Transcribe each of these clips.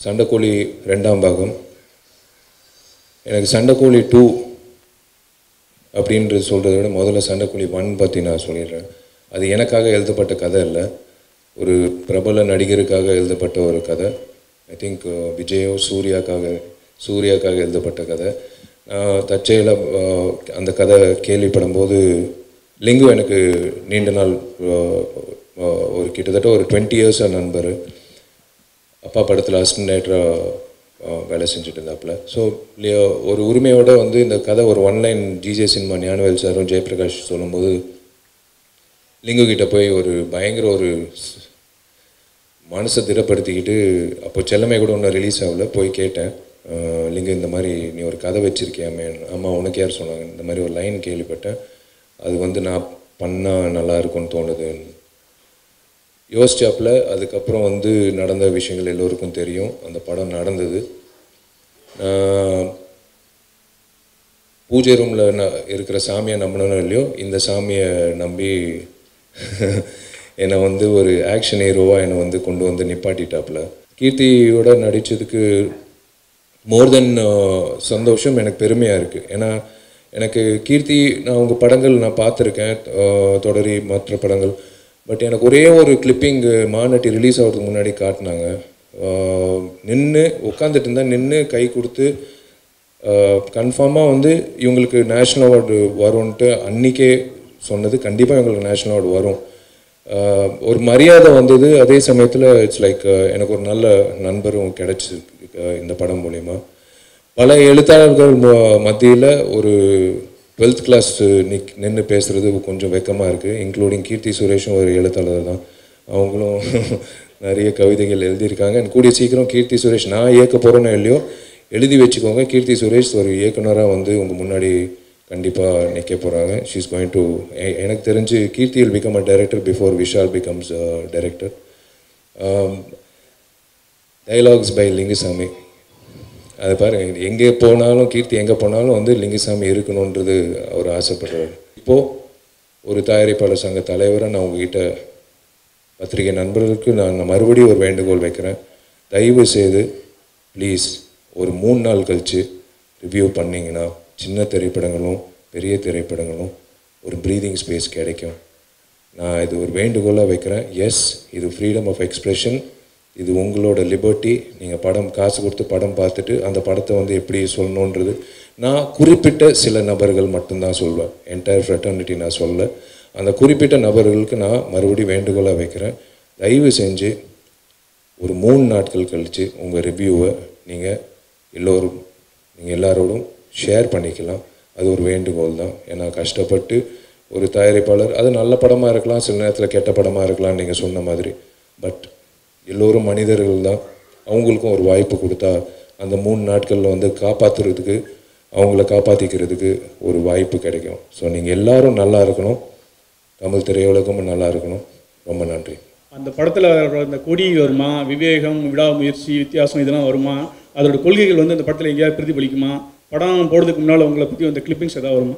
சண்டைக்கோழி ரெண்டாம் பாகம் எனக்கு சண்டைக்கோழி டூ அப்படின்றது சொல்கிறத விட முதல்ல சண்டைக்கோழி ஒன் பற்றி நான் சொல்லிடுறேன் அது எனக்காக எழுதப்பட்ட கதை இல்லை ஒரு பிரபல நடிகருக்காக எழுதப்பட்ட ஒரு கதை ஐ திங்க் விஜயோ சூர்யாக்காக சூர்யாக்காக எழுதப்பட்ட கதை நான் தற்செயலாக அந்த கதை கேள்விப்படும்போது லிங்கு எனக்கு நீண்ட நாள் அஹ், அஹ், ஒரு கிட்டத்தட்ட ஒரு டுவெண்ட்டி இயர்ஸாக நண்பர் அப்பா படத்தில் அசிஸ்டன்ட் டைரக்டராக வேலை செஞ்சுட்டு இருந்தாப்புல ஸோ ஒரு உரிமையோட வந்து இந்த கதை ஒரு ஒன்லைன் ஜிஜே சினிமா ஞானவேல் சாரும் ஜெயபிரகாஷ் சொல்லும்போது லிங்கு கிட்ட போய் ஒரு பயங்கர ஒரு ஸ்- மனசை திடப்படுத்திக்கிட்டு அப்போ செல்லமே கூட ஒன்றும் ரிலீஸ் ஆகல போய் கேட்டேன் அஹ், லிங்கு இந்த மாதிரி நீ ஒரு கதை வச்சிருக்கியாமே அம்மா உனக்கு யார் சொன்னாங்க இந்த மாதிரி ஒரு லைன் கேள்விப்பட்டேன் அது வந்து நான் பண்ணால் நல்லா இருக்கும்னு தோணுது யோசிச்சாப்புல அதுக்கப்புறம் வந்து நடந்த விஷயங்கள் எல்லோருக்கும் தெரியும் அந்த படம் நடந்தது நான் பூஜை ரூமில் நான் இருக்கிற சாமியை நம்பினோ இல்லையோ இந்த சாமியை நம்பி என்னை வந்து ஒரு ஆக்ஷன் ஹீரோவாக என்னை வந்து கொண்டு வந்து நிப்பாட்டிட்டாப்புல கீர்த்தியோட நடித்ததுக்கு மோர் தென் சந்தோஷம் எனக்கு பெருமையாக இருக்குது ஏன்னா எனக்கு கீர்த்தி நான் உங்கள் படங்கள் நான் பார்த்துருக்கேன் அஹ், தொடரி மற்ற படங்கள் பட் எனக்கு ஒரே ஒரு கிளிப்பிங் மாநாட்டி ரிலீஸ் ஆகிறதுக்கு முன்னாடி காட்டினாங்க நின்று உட்காந்துட்டு இருந்தால் நின்று கை கொடுத்து கன்ஃபார்மாக வந்து இவங்களுக்கு நேஷ்னல் அவார்டு வரும்ன்ட்டு அன்றைக்கே சொன்னது கண்டிப்பாக இவங்களுக்கு நேஷ்னல் அவார்டு வரும் ஆஹ் ஒரு மரியாதை வந்தது அதே சமயத்தில் இட்ஸ் லைக் எனக்கு ஒரு நல்ல நண்பரும் கிடைச்சி இந்த படம் மூலிமா பல எழுத்தாளர்கள் மத்தியில் ஒரு டுவெல்த் கிளாஸ் நிக் நின்று பேசுகிறது கொஞ்சம் வெக்கமாக இருக்குது இன்க்ளூடிங் கீர்த்தி சுரேஷும் ஒரு எழுத்தாளர் தான் அவங்களும் நிறைய கவிதைகள் எழுதியிருக்காங்க And கூடிய சீக்கிரம் கீர்த்தி சுரேஷ் நான் இயக்க போகிறேனோ இல்லையோ எழுதி வச்சுக்கோங்க கீர்த்தி சுரேஷ் ஒரு இயக்குனராக வந்து உங்கள் முன்னாடி கண்டிப்பாக நிற்க போகிறாங்க ஷீஸ் கோயிங் டு எனக்கு தெரிஞ்சு Keerthi will become a director before Vishal becomes director dialogues by Lingusamy அது பாருங்க எங்கே போனாலும் கீர்த்தி எங்கே போனாலும் வந்து லிங்குசாமி இருக்கணுன்றது அவர் ஆசைப்படுறாரு இப்போது ஒரு தயாரிப்பாளர் சங்க தலைவராக நான் உங்ககிட்ட பத்திரிகை நண்பர்களுக்கு நான் மறுபடியும் ஒரு வேண்டுகோள் வைக்கிறேன் தயவு செய்து ப்ளீஸ் ஒரு மூணு நாள் கழித்து ரிவ்யூ பண்ணிங்கன்னா சின்ன திரைப்படங்களும் பெரிய திரைப்படங்களும் ஒரு ப்ரீதிங் ஸ்பேஸ் கிடைக்கும் நான் இது ஒரு வேண்டுகோளாக வைக்கிறேன் எஸ் இது ஃப்ரீடம் ஆஃப் எக்ஸ்பிரஷன் இது உங்களோட லிபர்ட்டி நீங்கள் படம் காசு கொடுத்து படம் பார்த்துட்டு அந்த படத்தை வந்து எப்படி சொல்லணுன்றது நான் குறிப்பிட்ட சில நபர்கள் மட்டும்தான் சொல்வேன் என்டையர் ஃப்ரெட்டர்னிட்டி நான் சொல்ல அந்த குறிப்பிட்ட நபர்களுக்கு நான் மறுபடியும் வேண்டுகோளாக வைக்கிறேன் தயவு செஞ்சு ஒரு மூணு நாட்கள் கழித்து உங்கள் ரிவ்யூவை நீங்கள் எல்லோரும் நீங்கள் எல்லாரோடும் ஷேர் பண்ணிக்கலாம் அது ஒரு வேண்டுகோள் தான் ஏன்னா கஷ்டப்பட்டு ஒரு தயாரிப்பாளர் அது நல்ல படமாக இருக்கலாம் சில நேரத்தில் கெட்ட படமாக இருக்கலாம் நீங்கள் சொன்ன மாதிரி பட் எல்லோரும் மனிதர்கள் தான் அவங்களுக்கும் ஒரு வாய்ப்பு கொடுத்தா அந்த மூணு நாட்களில் வந்து காப்பாற்றுறதுக்கு அவங்கள காப்பாற்றிக்கிறதுக்கு ஒரு வாய்ப்பு கிடைக்கும் ஸோ நீங்கள் எல்லாரும் நல்லா இருக்கணும் தமிழ் திரையுலகமும் நல்லா இருக்கணும் ரொம்ப நன்றி அந்த படத்தில் அந்த கொடி வருமா விவேகம் விடாமுயற்சி வித்தியாசம் இதெல்லாம் வருமா அதோட கொள்கைகள் வந்து அந்த படத்தில் எங்கேயாவது பிரதிபலிக்குமா படம் போடுறதுக்கு முன்னால் உங்களை பற்றி அந்த கிளிப்பிங்ஸ் ஏதாவது வருமா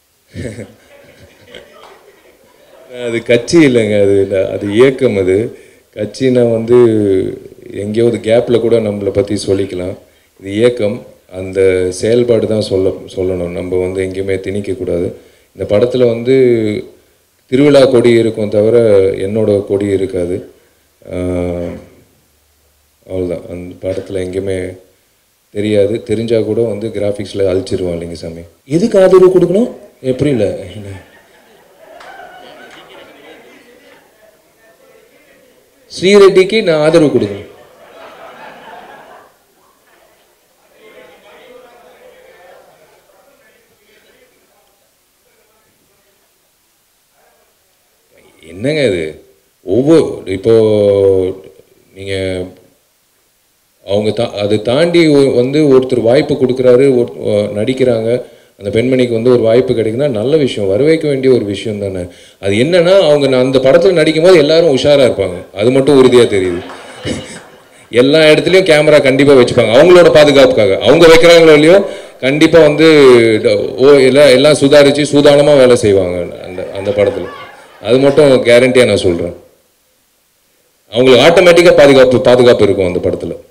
அது கட்சி இல்லைங்க அது இல்ல- அது இயக்கம் அது கட்சினா வந்து எங்கேயோ ஒரு கேப்பில் கூட நம்மளை பற்றி சொல்லிக்கலாம் இது இயக்கம் அந்த செயல்பாடு தான் சொல்ல சொல்லணும் நம்ம வந்து எங்கேயுமே திணிக்கக்கூடாது இந்த படத்தில் வந்து திருவிழா கொடி இருக்கும் தவிர என்னோட கொடி இருக்காது ஆஹ், அவ்வளோதான் அந்த படத்தில் எங்கேயுமே தெரியாது தெரிஞ்சால் கூட வந்து கிராஃபிக்ஸில் அழிச்சிருவான் இல்லைங்க சாமி எதுக்கு ஆதரவு கொடுக்கணும் எப்படி இல்லை ஸ்ரீரெட்டிக்கு நான் ஆதரவு கொடுக்கணும் என்னங்க இது ஒவ்வொரு இப்போ நீங்கள் அவங்க தா அதை தாண்டி ஒ- வந்து ஒருத்தர் வாய்ப்பு கொடுக்குறாரு ஒரு- அஹ் நடிக்கிறாங்க அந்த பெண்மணிக்கு வந்து ஒரு வாய்ப்பு கிடைக்குன்னா நல்ல விஷயம் வரவேற்க வேண்டிய ஒரு விஷயம் தானே அது என்னன்னா அவங்க நான் அந்த படத்தில் நடிக்கும் போது எல்லாரும் உஷாராக இருப்பாங்க அது மட்டும் உறுதியாக தெரியுது எல்லா இடத்துலையும் கேமரா கண்டிப்பாக வச்சுப்பாங்க அவங்களோட பாதுகாப்புக்காக அவங்க வைக்கிறாங்களோ இல்லையோ கண்டிப்பாக வந்து ட- ஓ எல்லாம் எல்லாம் சுதாரித்து சூதானமாக வேலை செய்வாங்க அந்த அந்த படத்தில் அது மட்டும் கேரண்டியாக நான் சொல்கிறேன் அவங்களுக்கு ஆட்டோமேட்டிக்காக பாதுகாப்பு பாதுகாப்பு இருக்கும் அந்த படத்தில்